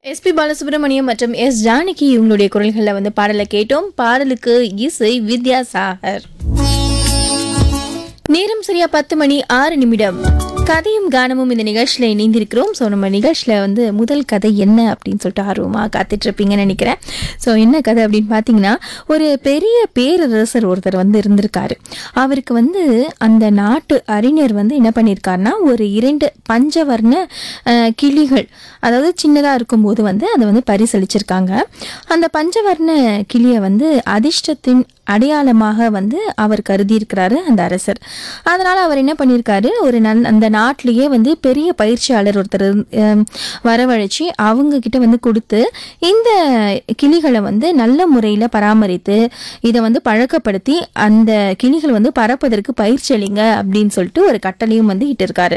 SP Balasubramaniam மற்றும் S Janaki இவங்களுடைய குரல்களில் வந்து பாடலை கேட்டோம் பாடலுக்கு இசை வித்யாசாகர் நேரம் சரியா பத்து மணி ஆறு நிமிடம் கதையும் கானமும் இந்த நிகழ்ச்சியில் இணைந்திருக்கிறோம் ஸோ நம்ம நிகழ்ச்சியில் வந்து முதல் கதை என்ன அப்படின்னு சொல்லிட்டு ஆர்வமாக காத்துட்டு இருப்பீங்கன்னு நினைக்கிறேன் ஸோ என்ன கதை அப்படின்னு பார்த்தீங்கன்னா ஒரு பெரிய பேரரசர் ஒருத்தர் வந்து இருந்திருக்காரு அவருக்கு வந்து அந்த நாட்டு அறிஞர் வந்து என்ன பண்ணியிருக்காருன்னா ஒரு இரண்டு பஞ்சவர்ண அஹ், கிளிகள் அதாவது சின்னதாக இருக்கும்போது வந்து அதை வந்து பரிசளிச்சிருக்காங்க அந்த பஞ்சவர்ண கிளியை வந்து அதிர்ஷ்டத்தின் அடையாளமாக வந்து அவர் கருதியிருக்கிறாரு அந்த அரசர் அதனால அவர் என்ன பண்ணியிருக்காரு ஒரு நல் அந்த நாட்டிலேயே வந்து பெரிய பயிற்சியாளர் ஒருத்தர் ஹம், வரவழைச்சு அவங்க கிட்ட வந்து கொடுத்து இந்த கிளிகளை வந்து நல்ல முறையில் பராமரித்து இதை வந்து பழக்கப்படுத்தி அந்த கிளிகள் வந்து பறப்பதற்கு பயிற்சி அளிங்க அப்படின்னு சொல்லிட்டு ஒரு கட்டளையும் வந்து இட்டிருக்காரு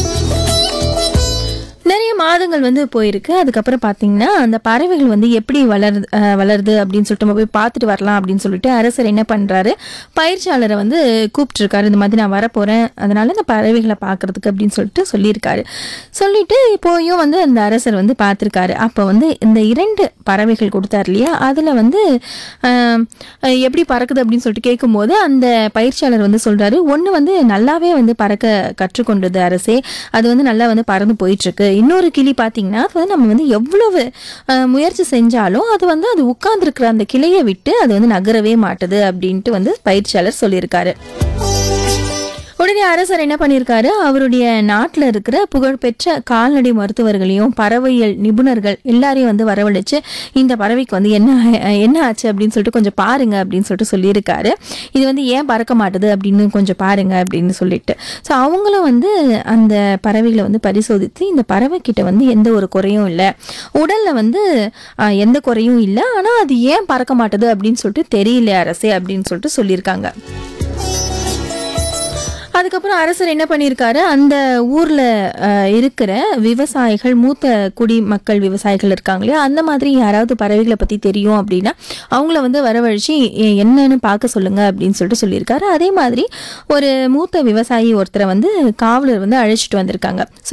நிறைய மாதங்கள் வந்து போயிருக்கு அதுக்கப்புறம் பார்த்தீங்கன்னா அந்த பறவைகள் வந்து எப்படி வளருது அஹ், வளருது அப்படின்னு சொல்லிட்டு நம்ம போய் பார்த்துட்டு வரலாம் அப்படின்னு சொல்லிட்டு அரசர் என்ன பண்ணுறாரு பயிற்சியாளரை வந்து கூப்பிட்டுருக்காரு இந்த மாதிரி நான் வரப்போகிறேன் அதனால இந்த பறவைகளை பார்க்கறதுக்கு அப்படின்னு சொல்லிட்டு சொல்லியிருக்காரு சொல்லிட்டு இப்போயும் வந்து அந்த அரசர் வந்து பார்த்துருக்காரு அப்போ வந்து இந்த இரண்டு பறவைகள் கொடுத்தாரு இல்லையா அதில் வந்து அஹ், அஹ், எப்படி பறக்குது அப்படின்னு சொல்லிட்டு கேட்கும்போது அந்த பயிற்சியாளர் வந்து சொல்கிறாரு ஒன்று வந்து நல்லாவே வந்து பறக்க கற்றுக்கொண்டது அரசே அது வந்து நல்லா வந்து பறந்து போயிட்டு இருக்கு இன்னொரு கிளி பார்த்தீங்கன்னா அது வந்து நம்ம வந்து எவ்வளவு அஹ், முயற்சி செஞ்சாலும் அது வந்து அது உட்கார்ந்துருக்கிற அந்த கிளையை விட்டு அது வந்து நகரவே மாட்டுது அப்படின்ட்டு வந்து பயிற்சியாளர் சொல்லியிருக்காரு உடனே அரசர் என்ன பண்ணியிருக்காரு அவருடைய நாட்டில் இருக்கிற புகழ்பெற்ற கால்நடை மருத்துவர்களையும் பறவையியல் நிபுணர்கள் எல்லாரையும் வந்து வரவழைச்சு இந்த பறவைக்கு வந்து என்ன ஆ- என்ன ஆச்சு அப்படின்னு சொல்லிட்டு கொஞ்சம் பாருங்க அப்படின்னு சொல்லிட்டு சொல்லியிருக்காரு இது வந்து ஏன் பறக்க மாட்டுது அப்படின்னு கொஞ்சம் பாருங்க அப்படின்னு சொல்லிட்டு ஸோ அவங்களும் வந்து அந்த பறவைகளை வந்து பரிசோதித்து இந்த பறவைக்கிட்ட வந்து எந்த ஒரு குறையும் இல்லை உடல்ல வந்து ஆ, எந்த குறையும் இல்லை ஆனால் அது ஏன் பறக்க மாட்டுது அப்படின்னு சொல்லிட்டு தெரியல அரசே அப்படின்னு சொல்லிட்டு சொல்லியிருக்காங்க அதுக்கப்புறம் அரசர் என்ன பண்ணியிருக்காரு அந்த ஊரில் இருக்கிற விவசாயிகள் மூத்த குடிமக்கள் விவசாயிகள் இருக்காங்க இல்லையா அந்த மாதிரி யாராவது பறவைகளை பற்றி தெரியும் அப்படின்னா அவங்கள வந்து வரவழைச்சு எ- என்னன்னு பார்க்க சொல்லுங்க அப்படின்னு சொல்லிட்டு சொல்லியிருக்காரு அதே மாதிரி ஒரு மூத்த விவசாயி ஒருத்தரை வந்து காவலர் வந்து அழைச்சிட்டு வந்திருக்காங்க ஸோ